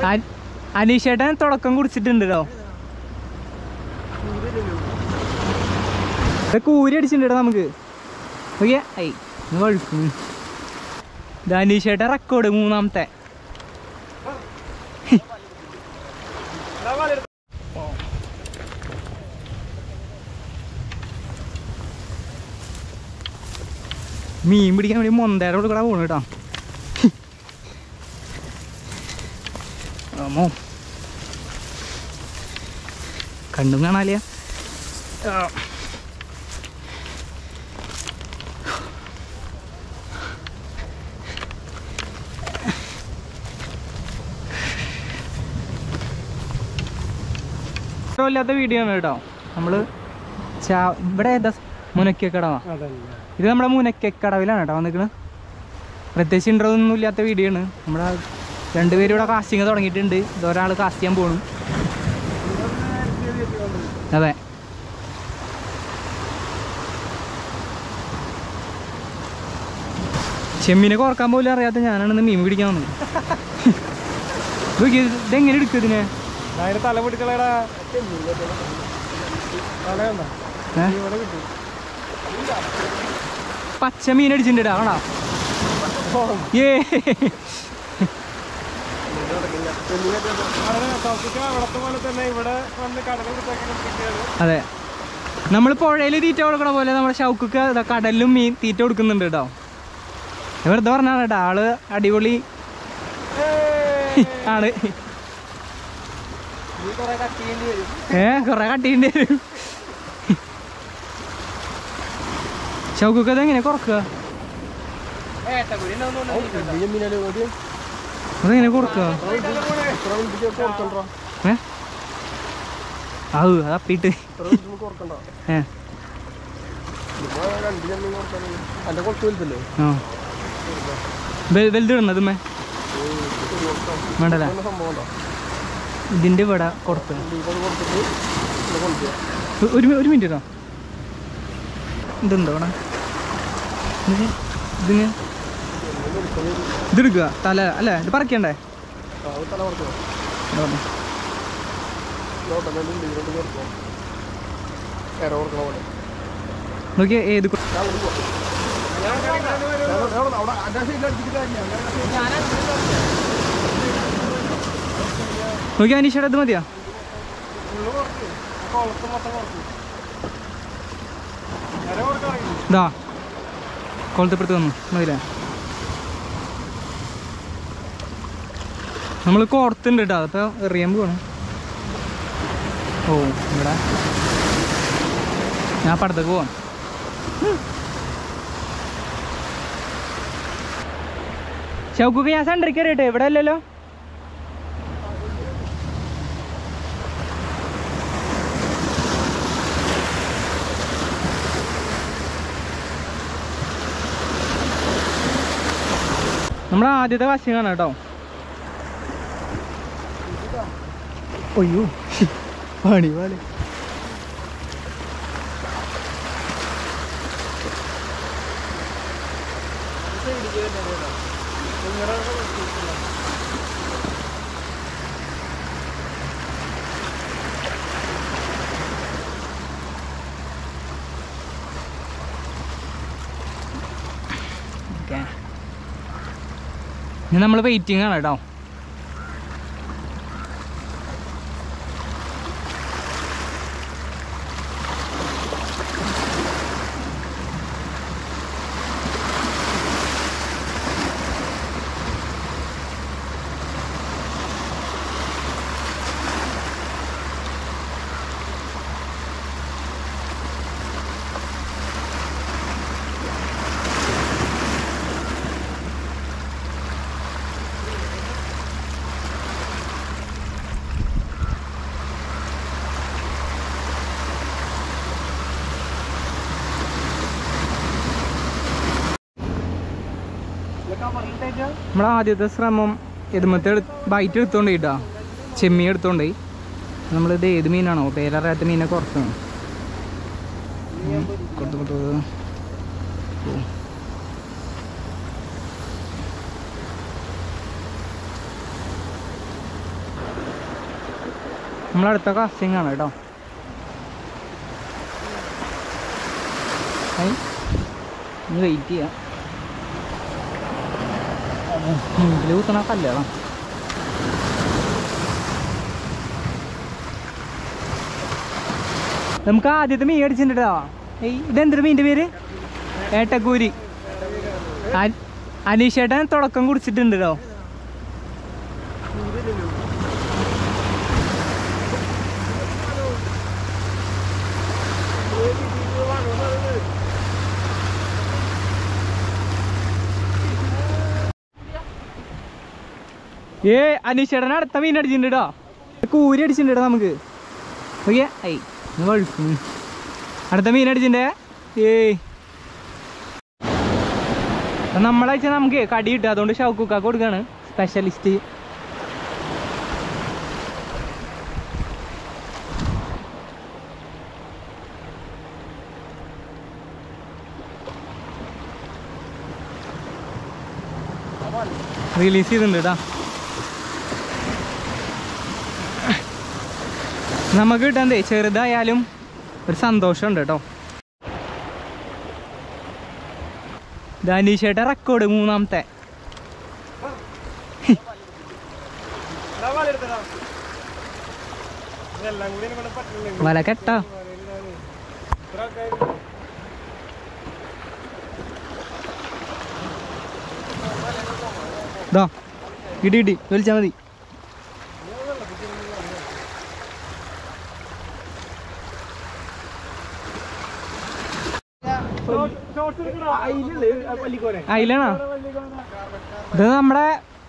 അ- അനീഷേട്ടൻ തുടക്കം കുടിച്ചിട്ടുണ്ട് കേട്ടോ ഇത് കൂരി അടിച്ചിട്ടുണ്ട് നമുക്ക് ഓക്കെ ഐ ഇത് വഴുക്കും ഇത് അനീഷേട്ടൻ റെക്കോർഡ് മൂന്നാമത്തെ മീൻ പിടിക്കാൻ വേണ്ടി മൊന്തേടെ കൂടെ കൂടെ പോണു കേട്ടോ ആമോ കണ്ടും കാണാലിയ ഇല്ലാത്ത വീഡിയോ ആണ് കേട്ടോ നമ്മള് ചാ ഇവിടെ ഏതാ മുനക്കക്കടവാ ഇത് നമ്മുടെ മുനക്കക്കടവിലാണ് കേട്ടോ വന്നിക്കണ് പ്രത്യേകിച്ച് ഇൻട്രോ ഒന്നും ഇല്ലാത്ത വീഡിയോ ആണ് നമ്മുടെ രണ്ടുപേരും ഇവിടെ കാസ്റ്റിംഗ് തുടങ്ങിയിട്ടുണ്ട് ഇതൊരാൾ കാസ്റ്റ് ചെയ്യാൻ പോണു അതെ ചെമ്മീനെ കുറക്കാൻ പോലും അറിയാത്ത ഞാനാണ് മീൻ പിടിക്കാൻ വന്നത് നോക്കി ഇതെങ്ങനെ എടുക്കും ഇതിനെ അതിന് തല പിടിക്കളയുടെ തലയുണ്ടോ ഏ? ഇവിടെ കിട്ടും പച്ച മീൻ അടിച്ചിട്ടുണ്ട് കാണാ ഏ അവിടത്തെ പോലെ തന്നെ ഇവിടെ വന്ന് കടലിൽ കിട്ടാൻ കിട്ടിയത് അതെ നമ്മൾ പുഴയിൽ തീറ്റ കൊടുക്കണ പോലെ നമ്മുടെ ഷൗക്കൊക്കെ ഇതാ കടലിലും മീൻ തീറ്റ കൊടുക്കുന്നുണ്ട് കേട്ടോ വെറുതെ പറഞ്ഞാണ് കേട്ടോ ആള് അടിപൊളി ആണ് നീ കുറെ കട്ട് ചെയ്യേണ്ടി വരും ഏ കൊറേ കട്ടിയുണ്ട് വരും ഷൗക്കൊക്കെ അതെങ്ങനെ കുറക്കുക അതെങ്ങനെ കൊടുക്കുക ഏ ആവു അത് അപ്പിട്ട് ഏ എന്റെ കുറച്ച് വലുതല്ലേ ആ വെ- വലുതിടുന്നത് മേ വേണ്ടല്ലേ സംഭവം ഉണ്ടോ ഇതിന്റെ ഇവിടെ കൊടുത്ത് ഇവിടെ കൊടുത്തിട്ട് ഇവിടെ കൊണ്ടുപോകാം ഒരു ഒരു മിനിറ്റ് കേട്ടോ ഇതുണ്ടോ ഇവിടെ ഇത് ഇതിന് ഇതെടുക്കുക തല അല്ലേ ഇത് പറിക്കണ്ടേ അത് തല കൊടുക്കണം ഇവിടെ വന്നോ. ഇതോട്ടെ ഇതിലോട്ട് കൊടുക്കണം കര കൊടുക്കണ പോലെ നോക്കിയേ ഏത് കൊ- ഞാൻ അങ്ങോട്ട് പോവാം. ഞാൻ അവിടെ- അവിടെ അന്റെ സൈഡിൽ അടിച്ചിട്ട് കാര്യമില്ല. നോക്കിയാ അനീഷയുടെ ഇത് മതിയാ ഉള്ളു കുറച്ച്. ആ കുളത്ത് മൊത്തം കുറച്ച്. കര കൊടുക്കണമെങ്കിൽ ഇതാ കൊളത്തിപ്പുറത്ത് വന്നു മതിയില്ലേ നമ്മൾ കോർത്തുണ്ട് കേട്ടോ അതിപ്പോൾ എറിയാൻ പോവാണ് ഓ ഇവിടെ ഞാൻ പടത്തേക്ക് പോവാം ഷൗക്കൊക്കെ ഞാൻ സെൻറ്ററിൽ കയറിയിട്ട് ഇവിടെ അല്ലല്ലോ നമ്മുടെ ആദ്യത്തെ വശമാണ് കേട്ടോ അയ്യോ പണി പോലെ ഓക്കെ ഇനി നമ്മൾ വെയിറ്റിംഗ് ആണ് കേട്ടോ നമ്മളെ ആദ്യത്തെ ശ്രമം എതുമത്തെ ബൈറ്റ് എടുത്തോണ്ട് കേട്ടോ ചെമ്മീൻ എടുത്തോണ്ട് നമ്മളിത് ഏത് മീനാണോ പേരറിയാത്ത മീനെ കുറച്ചാണ് കൊടുത്തു കൊടുത്തു ഓ. നമ്മളടുത്ത കാസ്റ്റിംഗ് ആണ് കേട്ടോ ഐ, ഇനി വെയിറ്റ് ചെയ്യാം മുമ്പിൽ കുത്തണ കല്ലുകളാ നമുക്ക് ആദ്യത്തെ മീൻ അടിച്ചിട്ടുണ്ടോ ഏയ് ഇതെന്തൊരു മീൻ്റെ പേര് ഏട്ടക്കൂരി അ- അനീഷേട്ടൻ തുടക്കം കുടിച്ചിട്ടുണ്ട് കേട്ടോ ഏ അനീഷേട്ടൻ അടുത്ത മീൻ അടിച്ചിട്ടുണ്ട് കേട്ടോ കൂരി അടിച്ചിട്ടുണ്ട് കേട്ടോ നമുക്ക് ഓക്കെ ഐ ഇന്ന് വഴുക്കും അടുത്ത മീൻ അടിച്ചിട്ടുണ്ടേ ഏയ് നമ്മളയച്ച നമുക്ക് കടി കിട്ടും അതുകൊണ്ട് ഷൗക്കുക്കാക്ക് കൊടുക്കാണ് സ്പെഷ്യലിസ്റ്റ് റിലീസ് ചെയ്തിട്ടുണ്ട് കേട്ടാ നമുക്ക് കിട്ടണ്ടേ ചെറുതായാലും ഒരു സന്തോഷമുണ്ട് കേട്ടോ ധനീഷേട്ട റെക്കോർഡ് മൂന്നാമത്തെ ഇതെല്ലാം കൂടി എന്നെ കൊണ്ട് പറ്റില്ല വല കെട്ടാ ഇത്ര ആൾക്കാർ ഇതാ ഇടി ഇടി വലിച്ചാൽ മതി അതിലാണോ ഇത് നമ്മുടെ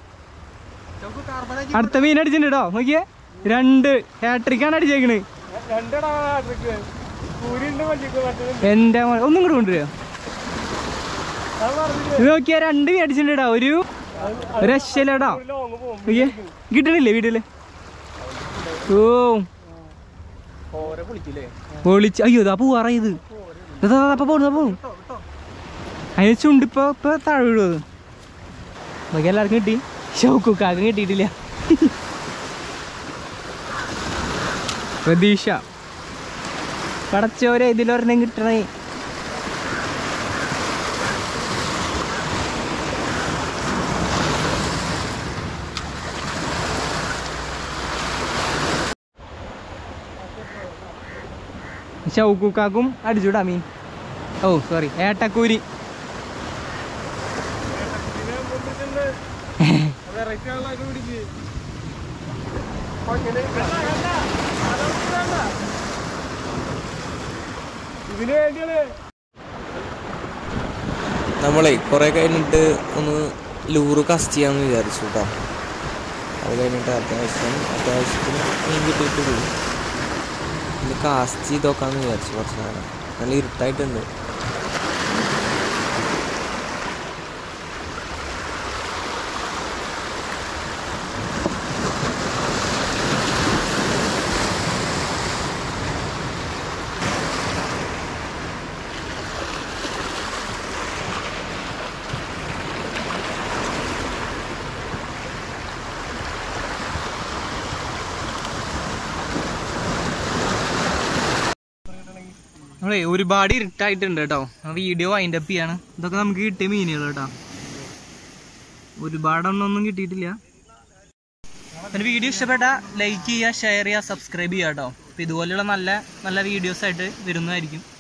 അടുത്ത മീൻ അടിച്ചിട്ടുണ്ട് കേട്ടോ നോക്കിയേ രണ്ട് ഹാട്രിക്കാണ് അടിച്ചേക്കണ് രണ്ടടാ ട്രിക്ക് പൂരിണ്ട് പള്ളിക്ക് മറ്റേത് എന്റെ മോനെ ഒന്നും കൂടെ കൊണ്ടുവരുമോ അത് പറഞ്ഞില്ലേ ഇത് നോക്കിയാ രണ്ട് മീൻ അടിച്ചിട്ടുണ്ട് കേട്ടോ ഒരു ഒരു രക്ഷയില്ലടാ ഒരു ലോങ് പോകും നോക്കിയേ കിട്ടണില്ലേ വീട്ടില് ഓ ഓരെ കുളിക്കില്ലേ പൊളിച്ച് അയ്യോ ഇതാ പോവാറ ഇത് ഇതാ അപ്പൊ പോണു പോണു അതിന് ചുണ്ടിപ്പോ ഇപ്പൊ താഴെ വീഴും അത് ബാക്കി എല്ലാവർക്കും കിട്ടി ഷൗക്കുക്കാക്കും കിട്ടിയിട്ടില്ല പ്രതീക്ഷ പടച്ചോരെ ഇതിലൊരെണ്ണം കിട്ടണേ ഷൗക്കുക്കാക്കും അടിച്ചുവിടാ മീൻ ഓ സോറി ഏട്ടക്കൂരി വെറൈറ്റി ആണല്ലോ ഇത് പിടിക്ക് ഇതിന് വേണ്ടിയാണ് നമ്മളെ കുറെ കഴിഞ്ഞിട്ട് ഒന്ന് ലൂറ് കസ്റ്റ് ചെയ്യാന്ന് വിചാരിച്ചു കേട്ടോ അത് കഴിഞ്ഞിട്ട് അത്യാവശ്യം അത്യാവശ്യത്തിന് മീൻ കിട്ടിയിട്ട് പോയി ഇത് കാസ്റ്റ് ചെയ്ത് നോക്കാന്ന് വിചാരിച്ചു കുറച്ച് നേരം നല്ല ഇരുട്ടായിട്ടുണ്ട് നമ്മളെ ഒരുപാട് ഇരുട്ടായിട്ടുണ്ട് കേട്ടോ വീഡിയോ വൈൻഡ് അപ്പ് ചെയ്യാണ് ഇതൊക്കെ നമുക്ക് കിട്ടിയ മീനുകൾ കേട്ടോ ഒരുപാടെണ്ണൊന്നും കിട്ടിയിട്ടില്ല പിന്നെ വീഡിയോ ഇഷ്ടപ്പെട്ട ലൈക്ക് ചെയ്യുക ഷെയർ ചെയ്യുക സബ്സ്ക്രൈബ് ചെയ്യുക കേട്ടോ അപ്പോൾ ഇതുപോലെയുള്ള നല്ല നല്ല വീഡിയോസ് ആയിട്ട് വരുന്നതായിരിക്കും